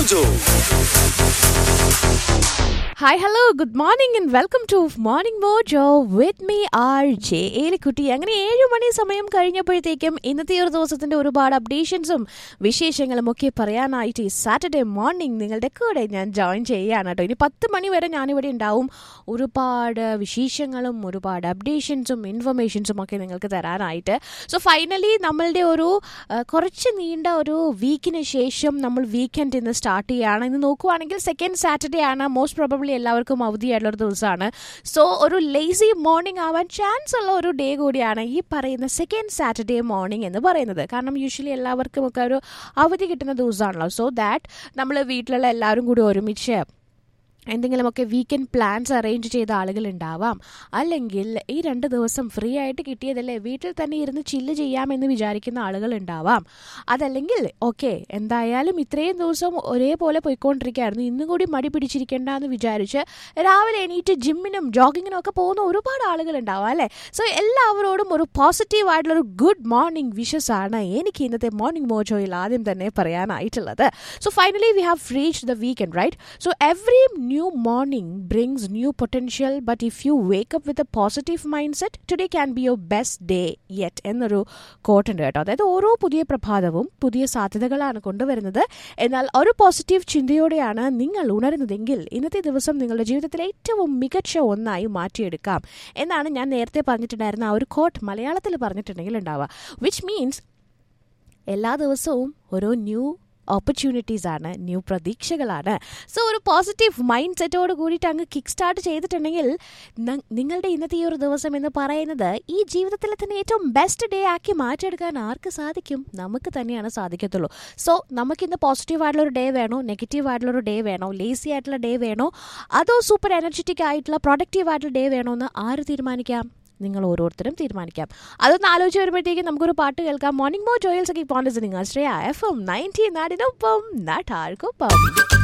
Mojo. Hi hello good morning and welcome to morning Mojo with me R J Elikutty അങ്ങനെ ഏഴു മണി സമയം കഴിഞ്ഞപ്പോഴത്തേക്കും ഇന്നത്തെ ഒരു ദിവസത്തിന്റെ ഒരുപാട് അപ്ഡേഷൻസും വിശേഷങ്ങളും ഒക്കെ പറയാനായിട്ട് ഈ സാറ്റർഡേ മോർണിംഗ് നിങ്ങളുടെ കൂടെ ഞാൻ ജോയിൻ ചെയ്യുകയാണ് കേട്ടോ ഇനി പത്ത് മണി വരെ ഞാനിവിടെ ഉണ്ടാവും ഒരുപാട് വിശേഷങ്ങളും ഒരുപാട് അപ്ഡേഷൻസും ഇൻഫർമേഷൻസും ഒക്കെ നിങ്ങൾക്ക് തരാനായിട്ട് സോ ഫൈനലി നമ്മളുടെ ഒരു ആ, കുറച്ച് നീണ്ട ഒരു വീക്കിന് ശേഷം നമ്മൾ വീക്കെൻഡ് ഇന്ന് സ്റ്റാർട്ട് ചെയ്യുകയാണ് ഇന്ന് നോക്കുവാണെങ്കിൽ സെക്കൻഡ് സാറ്റർഡേ ആണ് മോസ്റ്റ് പ്രോബബ്ലി എല്ലാവർക്കും അവധിയായിട്ടുള്ള ഒരു ദിവസമാണ് സോ ഒരു ലേസി മോർണിംഗ് ആവാൻ ചാൻസ് ഉള്ള ഒരു ഡേ കൂടിയാണ് ഈ പറയുന്ന സെക്കൻഡ് സാറ്റർഡേ മോർണിംഗ് എന്ന് പറയുന്നത് കാരണം യൂഷ്വലി എല്ലാവർക്കും ഒക്കെ ഒരു അവധി കിട്ടുന്ന ദിവസമാണല്ലോ സോ ദാറ്റ് നമ്മൾ വീട്ടിലുള്ള എല്ലാവരും കൂടി ഒരുമിച്ച് എന്തെങ്കിലുമൊക്കെ വീക്കെൻഡ് പ്ലാൻസ് അറേഞ്ച് ചെയ്ത ആളുകൾ ഉണ്ടാവാം അല്ലെങ്കിൽ ഈ രണ്ട് ദിവസം ഫ്രീ ആയിട്ട് കിട്ടിയതല്ലേ വീട്ടിൽ തന്നെ ഇരുന്ന് ചില്ല് ചെയ്യാമെന്ന് വിചാരിക്കുന്ന ആളുകൾ ഉണ്ടാവാം അതല്ലെങ്കിൽ ഓക്കെ എന്തായാലും ഇത്രയും ദിവസം ഒരേപോലെ പോയിക്കൊണ്ടിരിക്കുകയായിരുന്നു ഇന്നും കൂടി മടി പിടിച്ചിരിക്കേണ്ട എന്ന് വിചാരിച്ച് രാവിലെ എണീറ്റ് ജിമ്മിനും ജോഗിങ്ങിനും ഒക്കെ പോകുന്ന ഒരുപാട് ആളുകൾ ഉണ്ടാവാം അല്ലേ സോ എല്ലാവരോടും ഒരു പോസിറ്റീവ് ആയിട്ടുള്ള ഒരു ഗുഡ് മോർണിംഗ് വിഷസ് ആണ് എനിക്ക് ഇന്നത്തെ മോർണിംഗ് മോജോയിൽ ആദ്യം തന്നെ പറയാനായിട്ടുള്ളത് so finally we have reach the weekend right so every new morning brings new potential but if you wake up with a positive mind set today can be your best day yet എന്നൊരു കോട്ടുണ്ട് കേട്ടോ അതായത് ഓരോ പുതിയ പ്രഭാതവും പുതിയ സാധ്യതകളാണ് കൊണ്ടുവരുന്നത് എന്നാൽ ഒരു പോസിറ്റീവ് ചിന്തയോടെയാണ് നിങ്ങൾ ഉണരുന്നതെങ്കിൽ ഇന്നത്തെ ദിവസം നിങ്ങളുടെ ജീവിതത്തിലെ ഏറ്റവും മികച്ച ഒന്നായി മാറ്റിയെടുക്കാം എന്നാണ് ഞാൻ നേരത്തെ പറഞ്ഞിട്ടുണ്ടായിരുന്ന ആ ഒരു കോട്ട് മലയാളത്തിൽ പറഞ്ഞിട്ടുണ്ടെങ്കിൽ ഉണ്ടാവുക വിച്ച് മീൻസ് എല്ലാ ദിവസവും ഓരോ ന്യൂ ഓപ്പർച്യൂണിറ്റീസ് ആണ് ന്യൂ പ്രതീക്ഷകളാണ് സോ ഒരു പോസിറ്റീവ് മൈൻഡ് സെറ്റോട് കൂടിയിട്ട് അങ്ങ് കിക്ക് സ്റ്റാർട്ട് ചെയ്തിട്ടുണ്ടെങ്കിൽ ന- നിങ്ങളുടെ ഇന്നത്തെ ഈ ഒരു ദിവസം എന്ന് പറയുന്നത് ഈ ജീവിതത്തിലെ തന്നെ ഏറ്റവും ബെസ്റ്റ് ഡേ ആക്കി മാറ്റിയെടുക്കാൻ ആർക്ക് സാധിക്കും നമുക്ക് തന്നെയാണ് സാധിക്കത്തുള്ളൂ സോ നമുക്കിന്ന് പോസിറ്റീവ് ആയിട്ടുള്ള ഒരു ഡേ വേണോ നെഗറ്റീവ് ആയിട്ടുള്ള ഒരു ഡേ വേണോ ലേസി ആയിട്ടുള്ള ഡേ വേണോ അതോ സൂപ്പർ എനർജറ്റിക് ആയിട്ടുള്ള പ്രൊഡക്റ്റീവ് ആയിട്ടുള്ള ഡേ വേണോ എന്ന് ആര് തീരുമാനിക്കാം നിങ്ങൾ ഓരോരുത്തരും തീരുമാനിക്കാം അതൊന്ന് ആലോചിച്ച് വരുമ്പോഴത്തേക്കും നമുക്കൊരു പാട്ട് കേൾക്കാം മോർണിംഗ് മോ ജോയൽസ് ഒക്കെ പോണ്ടത് നിങ്ങൾ ശ്രേയ എഫ് എം നയൻറ്റി നാടിനൊപ്പം നാട്ടാർക്കൊപ്പം